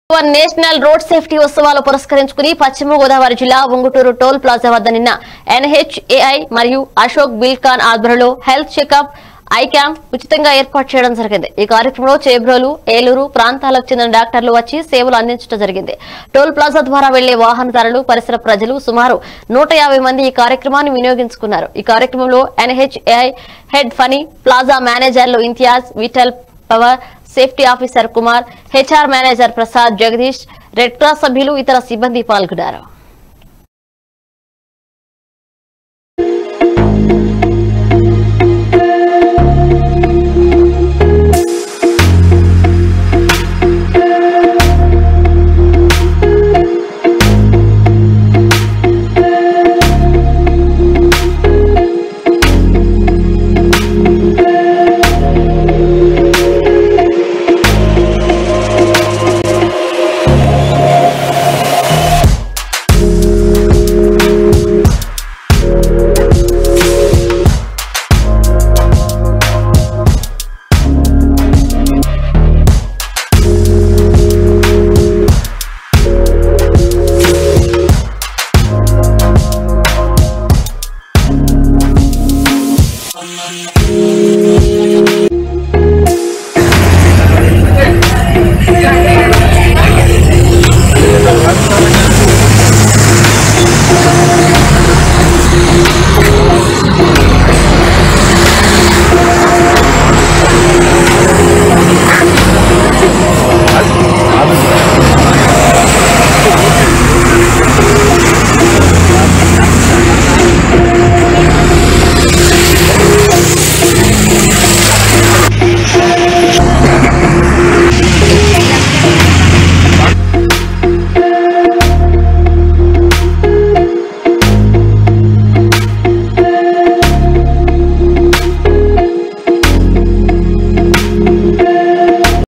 national road safety ఉత్సవాలు పురస్కరించుకుని పశ్చిమ గోదావరి జిల్లా ఉంగుటూరు టోల్ ప్లాజా వద్ద నిన్న ఎన్హెచ్ఏఐ మరియు అశోక్ బిల్కాన్ ఆధ్వర్యంలో హెల్త్ చెకప్ ఐ క్యాంప్ ఉచితంగా ఏర్పాటు చేయడం జరిగింది ఈ కార్యక్రమంలో చేబ్రోలు ఏలూరు ప్రాంతాలకు చెందిన డాక్టర్లు వచ్చి సేవలు అందించడం జరిగింది టోల్ ప్లాజా ద్వారా వెళ్లే వాహనదారులు పరిసర ప్రజలు సుమారు నూట మంది ఈ కార్యక్రమాన్ని వినియోగించుకున్నారు ఈ కార్యక్రమంలో ఎన్హెచ్ఏఐ హెడ్ ఫనీ ప్లాజా మేనేజర్లు Imtiaz Vithal power safety officer Kumar HR manager Prasad Jagadish red cross సభ్యులు ఇతర సిబ్బంది పాల్గొన్నారు